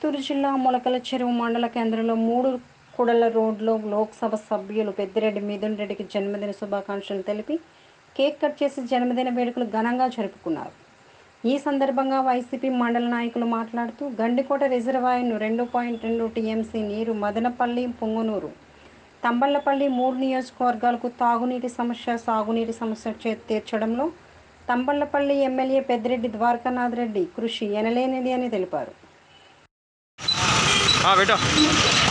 చిత్తూరు జిల్లా మొలకల చెరువు మండల కేంద్రంలో మూడు కుడల రోడ్లో లోక్సభ సభ్యులు పెద్దిరెడ్డి మిథున్ రెడ్డికి జన్మదిన శుభాకాంక్షలు తెలిపి కేక్ కట్ చేసి జన్మదిన వేడుకలు ఘనంగా జరుపుకున్నారు ఈ సందర్భంగా వైసీపీ మండల నాయకులు మాట్లాడుతూ గండికోట రిజర్వాయర్ను రెండు పాయింట్ రెండు టీఎంసీ నీరు మదనపల్లి పొంగునూరు తంబళ్లపల్లి మూడు నియోజకవర్గాలకు తాగునీటి సమస్య సాగునీటి సమస్య చే- తీర్చడంలో తంబళ్లపల్లి ఎమ్మెల్యే పెద్దిరెడ్డి ద్వారకానాథ్ రెడ్డి కృషి ఎనలేనిది అని తెలిపారు ఆ, పెట్టు